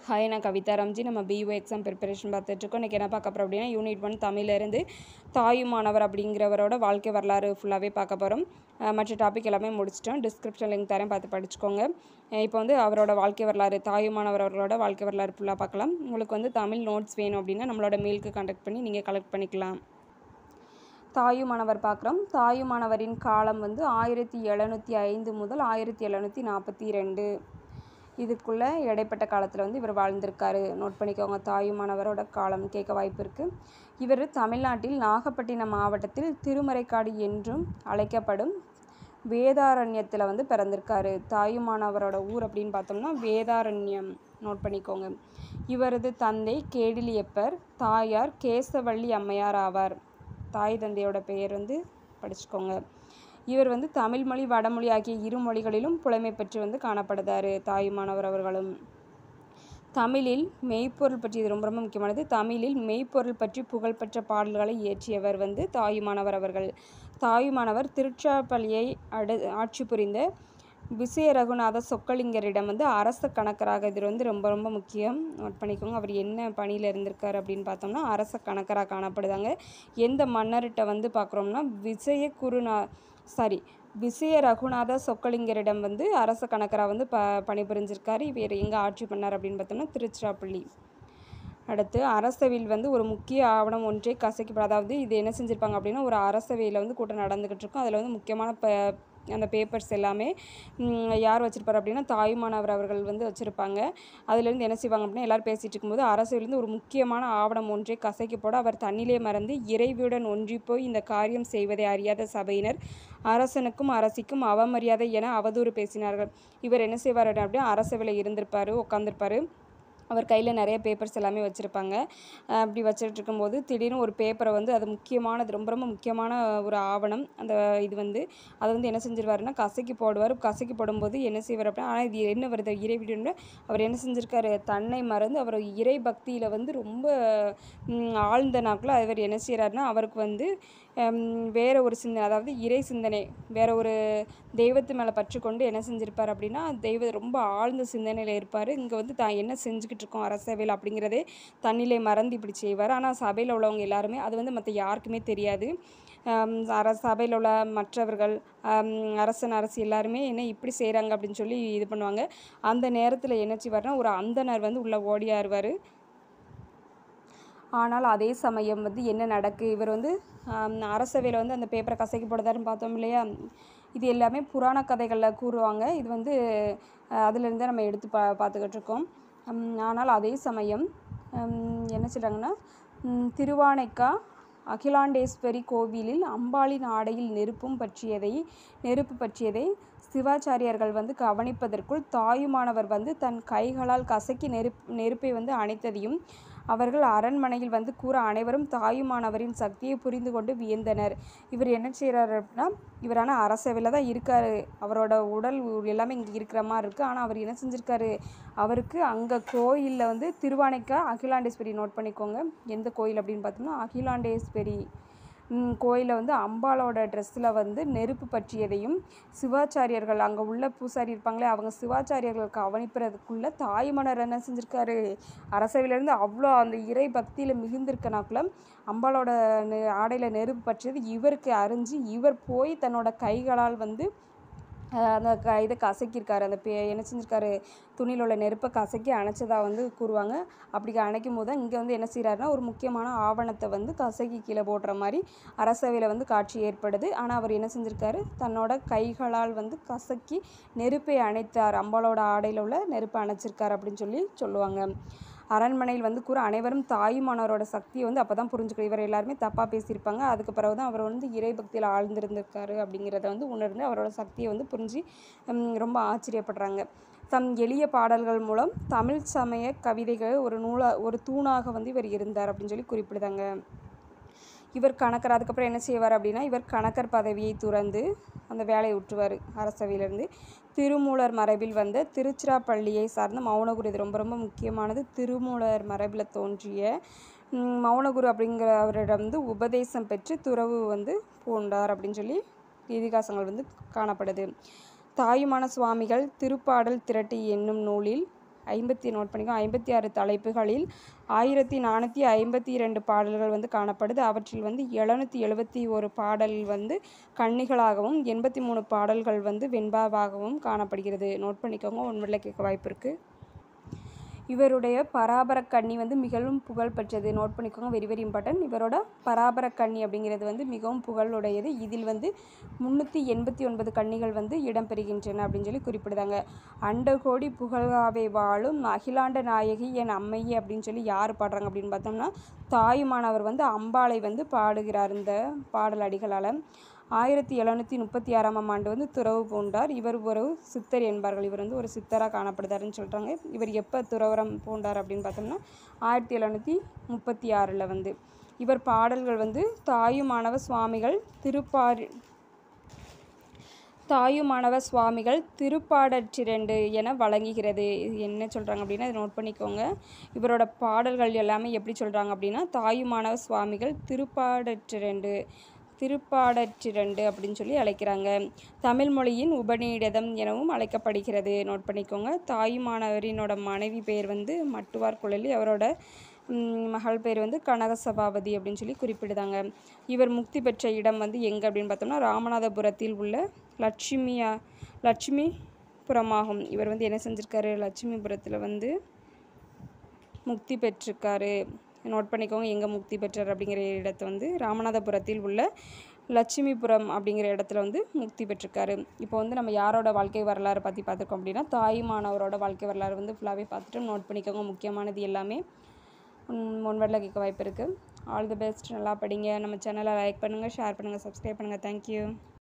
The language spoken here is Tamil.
ஹாய் நான் கவிதா ராம்ஜி நம்ம பியூ எக்ஸாம் ப்ரிப்பரேஷன் பார்த்துட்ருக்கோம் இன்றைக்கி என்ன பார்க்க போகிறோம் அப்படின்னா யூனிட் ஒன் தமிழ்லேருந்து தாயுமானவர் அப்படிங்கிறவரோட வாழ்க்கை வரலாறு ஃபுல்லாகவே பார்க்க போகிறோம் மற்ற டாபிக் எல்லாமே முடிச்சிட்டோம் டிஸ்கிரிப்ஷன் லிங்க் தரேன் பார்த்து படிச்சுக்கோங்க அஹ் இப்போ வந்து அவரோட வாழ்க்கை வரலாறு தாயுமானவர் அவர்களோட வாழ்க்கை வரலாறு ஃபுல்லாக பார்க்கலாம் உங்களுக்கு வந்து தமிழ் நோட்ஸ் வேணும் அப்படின்னா நம்மளோட மெயிலுக்கு கான்டாக்ட் பண்ணி நீங்கள் கலெக்ட் பண்ணிக்கலாம் தாயுமானவர் பார்க்குறோம் தாயுமானவரின் காலம் வந்து ஆயிரத்தி எழுநூற்றி ஐந்து முதல் ஆயிரத்தி எழுநூற்றி நாற்பத்தி ரெண்டு இதுக்குள்ளே இடைப்பட்ட காலத்தில் வந்து இவர் வாழ்ந்திருக்காரு நோட் பண்ணிக்கோங்க தாயுமானவரோட காலம் கேட்க வாய்ப்பு இருக்குது இவர் தமிழ்நாட்டில் நாகப்பட்டினம் மாவட்டத்தில் திருமறைக்காடு என்றும் அழைக்கப்படும் வேதாரண்யத்தில் வந்து பிறந்திருக்காரு தாயுமானவரோட ஊர் அப்படின்னு பார்த்தோம்னா வேதாரண்யம் நோட் பண்ணிக்கோங்க இவரது தந்தை கேடிலியப்பர் தாயார் கேசவள்ளி அம்மையார் ஆவார் தாய் தந்தையோட பெயர் வந்து படிச்சுக்கோங்க இவர் வந்து தமிழ் மொழி வடமொழி ஆகிய இரு மொழிகளிலும் புலமை பெற்று வந்து காணப்படுதார் தாயுமானவர் அவர்களும் தமிழில் மெய்ப்பொருள் பற்றி இது ரொம்ப ரொம்ப முக்கியமானது தமிழில் மெய்ப்பொருள் பற்றி புகழ்பெற்ற பாடல்களை இயற்றியவர் வந்து தாயுமானவர் அவர்கள் தாயுமானவர் திருச்சிராப்பள்ளியை அடு ஆட்சி புரிந்த விசய ரகுநாத சொக்கலிங்கரிடம் வந்து அரச கணக்கராக இது வந்து ரொம்ப ரொம்ப முக்கியம் நோட் பண்ணிக்கோங்க அவர் என்ன பணியில் இருந்திருக்காரு அப்படின்னு பார்த்தோம்னா அரச கணக்கராக காணப்படுதாங்க எந்த மன்னர்கிட்ட வந்து பார்க்குறோம்னா விஜய குருநா சாரி விசய ரகுநாத சொக்கலிங்கரிடம் வந்து அரச கணக்கராக வந்து ப பணிபுரிஞ்சிருக்காரு இவர் எங்கே ஆட்சி பண்ணார் அப்படின்னு பார்த்தோம்னா திருச்சிராப்பள்ளி அடுத்து அரசவையில் வந்து ஒரு முக்கிய ஆவணம் ஒன்றை கசைக்கப்பட அதாவது இது என்ன செஞ்சுருப்பாங்க அப்படின்னா ஒரு அரசவையில் வந்து கூட்டம் நடந்துக்கிட்டு இருக்கும் அதில் வந்து முக்கியமான ப அந்த பேப்பர்ஸ் எல்லாமே ம், யார் வச்சுருப்பார் அப்படின்னா தாயுமானவர் அவர்கள் வந்து வச்சுருப்பாங்க அதுலேருந்து என்ன செய்வாங்க அப்படின்னா எல்லோரும் பேசிகிட்டு இருக்கும்போது அரசவையிலேருந்து ஒரு முக்கியமான ஆவணம் ஒன்றை கசைக்கு போட அவர் தன்னிலே மறந்து இறைவியுடன் ஒன்றி போய் இந்த காரியம் செய்வதை அறியாத சபையினர் அரசனுக்கும் அரசிக்கும் அவமரியாதை என அவதூறு பேசினார்கள் இவர் என்ன செய்வார் அப்படின்னா அரசவையில் இருந்திருப்பார் உட்காந்துருப்பாரு அவர் கையில் நிறைய பேப்பர்ஸ் எல்லாமே வச்சுருப்பாங்க அஹ் அப்படி வச்சுட்டு இருக்கும்போது திடீர்னு ஒரு பேப்பரை வந்து அது முக்கியமானது ரொம்ப ரொம்ப முக்கியமான ஒரு ஆவணம் அந்த இது வந்து அதை வந்து என்ன செஞ்சிருவாருன்னா கசக்கி போடுவார் கசக்கி போடும்போது என்ன செய்வார் அப்படின்னா ஆனால் இது என்ன வருது இறை வீடுன்னு அவர் என்ன செஞ்சிருக்காரு தன்னை மறந்து அவர் இறை பக்தியில் வந்து ரொம்ப ம், ஆழ்ந்த நாட்கள் அவர் என்ன செய்கிறாருன்னா அவருக்கு வந்து ஹம், வேற ஒரு சிந்தனை அதாவது இறை சிந்தனை வேற ஒரு தெய்வத்து மேலே பற்று கொண்டு என்ன செஞ்சிருப்பார் அப்படின்னா தெய்வ ரொம்ப ஆழ்ந்த சிந்தனையில் இருப்பார் இங்கே வந்து தான் என்ன செஞ்சுக்கிட்டு இருக்கோம் அரசவையில் அப்படிங்கிறதே தன்னிலை மறந்து இப்படி செய்வார் ஆனால் சபையில் உள்ளவங்க எல்லாருமே அது வந்து மற்ற யாருக்குமே தெரியாது ஹம், அர சபையில் உள்ள மற்றவர்கள் ஹம், அரசன் அரசு எல்லாருமே என்ன இப்படி செய்கிறாங்க அப்படின்னு சொல்லி இது பண்ணுவாங்க அந்த நேரத்தில் என்ன செய்வார்னா ஒரு அந்தனர் வந்து உள்ள ஓடியாருவார் ஆனால் அதே சமயம் வந்து என்ன நடக்கு இவர் வந்து ஆம், அரசவையில் வந்து அந்த பேப்பரை கசக்கி போடுதாருன்னு பார்த்தோம் இல்லையா இது எல்லாமே புராண கதைகளில் கூறுவாங்க இது வந்து அஹ், அதிலிருந்து நம்ம எடுத்து பா பார்த்துக்கிட்டு இருக்கோம் ஹம், ஆனால் அதே சமயம் ஹம், என்ன சொல்கிறாங்கன்னா ம், திருவானைக்கா அகிலாண்டேஸ்வரி கோவிலில் அம்பாளின் ஆடையில் நெருப்பும் பற்றியதை நெருப்பு பற்றியதை சிவாச்சாரியார்கள் வந்து கவனிப்பதற்குள் தாயுமானவர் வந்து தன் கைகளால் கசக்கி நெருப் நெருப்பை வந்து அணைத்ததையும் அவர்கள் அரண்மனையில் வந்து கூற அனைவரும் தாயுமானவரின் சக்தியை புரிந்து கொண்டு வியந்தனர் இவர் என்ன செய்கிறாரு அப்படின்னா இவர் ஆனால் அரசவையில் தான் இருக்காரு அவரோட உடல் உ- எல்லாமே இங்கே இருக்கிற மாதிரி இருக்குது ஆனால் அவர் என்ன செஞ்சுருக்காரு அவருக்கு அங்கே கோயிலில் வந்து திருவானைக்கா அகிலாண்டேஸ்வரி நோட் பண்ணிக்கோங்க எந்த கோயில் அப்படின்னு பார்த்தோம்னா அகிலாண்டேஸ்வரி கோயிலில் வந்து அம்பாளோட ட்ரெஸ்ஸில் வந்து நெருப்பு பற்றியதையும் சிவாச்சாரியர்கள் அங்கே உள்ள பூசாரி இருப்பாங்களே அவங்க சிவாச்சாரியர்கள் கவனிப்பதற்குள்ள தாய்மன்னர் என்ன செஞ்சுருக்காரு அரசவையிலேருந்து அவ்வளோ அந்த இறை பக்தியில் மிகுந்திருக்கனாக்குள்ள அம்பாளோட நெ- ஆடையில் நெருப்பு பற்றியது இவருக்கு அறிஞ்சு இவர் போய் தன்னோட கைகளால் வந்து அஹ், அந்த க இதை கசக்கியிருக்காரு அந்த பே என்ன செஞ்சிருக்காரு துணியில் உள்ள நெருப்பை கசக்கி அணைச்சதா வந்து கூறுவாங்க அப்படி அணைக்கும் போது தான் இங்கே வந்து என்ன செய்கிறாருன்னா ஒரு முக்கியமான ஆவணத்தை வந்து கசக்கி கீழே போடுற மாதிரி அரசவையில் வந்து காட்சி ஏற்படுது ஆனால் அவர் என்ன செஞ்சிருக்காரு தன்னோட கைகளால் வந்து கசக்கி நெருப்பை அணைத்தார் அம்பாளோட ஆடையில் உள்ள நெருப்பை அணைச்சிருக்கார் அப்படின்னு சொல்லி சொல்லுவாங்க அரண்மனையில் வந்து கூற அனைவரும் தாயுமானவரோட சக்தியை வந்து அப்போ தான் புரிஞ்சுக்கணும் இவர் எல்லாருமே தப்பாக பேசியிருப்பாங்க அதுக்கு பிறகு தான் அவர் வந்து இறை பக்தியில் ஆழ்ந்திருந்திருக்காரு அப்படிங்கிறத வந்து உணர்ந்து அவரோட சக்தியை வந்து புரிஞ்சு ஹம், ரொம்ப ஆச்சரியப்படுறாங்க தம் எளிய பாடல்கள் மூலம் தமிழ் சமய கவிதைகள் ஒரு நூலா ஒரு தூணாக வந்து இவர் இருந்தார் அப்படின்னு சொல்லி குறிப்பிடுதாங்க இவர் கணக்கர் அதுக்கப்புறம் என்ன செய்வார் அப்படின்னா இவர் கணக்கர் பதவியை துறந்து அந்த வேலையை விட்டுருவார் அரசவையிலிருந்து திருமூலர் மரபில் வந்த திருச்சிராப்பள்ளியை சார்ந்த மௌனகுரு இது ரொம்ப ரொம்ப முக்கியமானது திருமூலர் மரபில் தோன்றிய ம், மௌனகுரு அப்படிங்கிற அவரிடம் வந்து உபதேசம் பெற்று துறவு வந்து பூண்டார் அப்படின்னு சொல்லி இதிகாசங்கள் வந்து காணப்படுது தாயுமான சுவாமிகள் திருப்பாடல் திரட்டு என்னும் நூலில் ஐம்பத்தி நோட் பண்ணிக்கோ ஐம்பத்தி ஆறு தலைப்புகளில் ஆயிரத்தி நானூற்றி ஐம்பத்தி இரண்டு பாடல்கள் வந்து காணப்படுது அவற்றில் வந்து எழுநூற்றி எழுபத்தி ஒரு பாடல் வந்து கன்னிகளாகவும் எண்பத்தி மூணு பாடல்கள் வந்து வெண்பாவாகவும் காணப்படுகிறது நோட் பண்ணிக்கோங்க ஒன்றில் கேட்க வாய்ப்பு இருக்குது இவருடைய பராபரக் கன்னி வந்து மிகவும் புகழ் பெற்றது நோட் பண்ணிக்கோங்க வெரி வெரி இம்பார்ட்டன்ட் இவரோட பராபரக் கன்னி அப்படிங்கிறது வந்து மிகவும் புகழுடையது இதில் வந்து முந்நூற்றி எண்பத்தி ஒன்பது கன்னிகள் வந்து இடம்பெறுகின்றன அப்படின்னு சொல்லி குறிப்பிடுதாங்க அண்டகோடி புகழாவே வாழும் அகிலாண்ட நாயகி என் அம்மையே அப்படின்னு சொல்லி யார் பாடுறாங்க அப்படின்னு பார்த்தோம்னா தாயுமானவர் வந்து அம்பாளை வந்து பாடுகிறார் இந்த பாடல் அடிகளால் ஆயிரத்தி எழுநூற்றி முப்பத்தி ஆறாம் ஆண்டு வந்து துறவு பூண்டார் இவர் ஒரு சித்தர் என்பார்கள் இவர் வந்து ஒரு சித்தராக காணப்படுதாருன்னு சொல்கிறாங்க இவர் எப்போ துறவரம் பூண்டார் அப்படின்னு பார்த்தோம்னா ஆயிரத்தி எழுநூற்றி முப்பத்தி ஆறில் வந்து இவர் பாடல்கள் வந்து தாயுமானவ சுவாமிகள் திருப்பாரி தாயுமானவ சுவாமிகள் திருப்பாடற்றிரண்டு என வழங்குகிறது இது என்ன சொல்கிறாங்க அப்படின்னா இதை நோட் பண்ணிக்கோங்க இவரோட பாடல்கள் எல்லாமே எப்படி சொல்கிறாங்க அப்படின்னா தாயுமானவ சுவாமிகள் திருப்பாடற்றிரண்டு திருப்பாடற்றிரண்டு அப்படின்னு சொல்லி அழைக்கிறாங்க தமிழ் மொழியின் உபநிடதம் எனவும் அழைக்கப்படுகிறது நோட் பண்ணிக்கோங்க தாயுமானவரினோட மனைவி பெயர் வந்து மட்டுவார் குழலி அவரோட ம், மகள் பேர் வந்து கனக சபாபதி அப்படின்னு சொல்லி குறிப்பிடுதாங்க இவர் முக்தி பெற்ற இடம் வந்து எங்கே அப்படின்னு பார்த்தோம்னா ராமநாதபுரத்தில் உள்ள லட்சுமியா லட்சுமிபுரமாகும் இவர் வந்து என்ன செஞ்சிருக்காரு லட்சுமிபுரத்தில் வந்து முக்தி பெற்றிருக்காரு நோட் பண்ணிக்கோங்க எங்கே முக்தி பெற்றார் அப்படிங்கிற இடத்த வந்து ராமநாதபுரத்தில் உள்ள லட்சுமிபுரம் அப்படிங்கிற இடத்துல வந்து முக்தி பெற்றிருக்காரு இப்போ வந்து நம்ம யாரோட வாழ்க்கை வரலாறு பற்றி பார்த்துருக்கோம் அப்படின்னா தாயுமானவரோட வாழ்க்கை வரலாறு வந்து ஃபுல்லாகவே பார்த்துட்டு நோட் பண்ணிக்கோங்க முக்கியமானது எல்லாமே முன்வரில் கேட்க வாய்ப்பு இருக்குது ஆல் தி பெஸ்ட் நல்லா படிங்க நம்ம சேனலை லைக் பண்ணுங்கள் ஷேர் பண்ணுங்கள் சப்ஸ்கிரைப் பண்ணுங்கள் தேங்க்யூ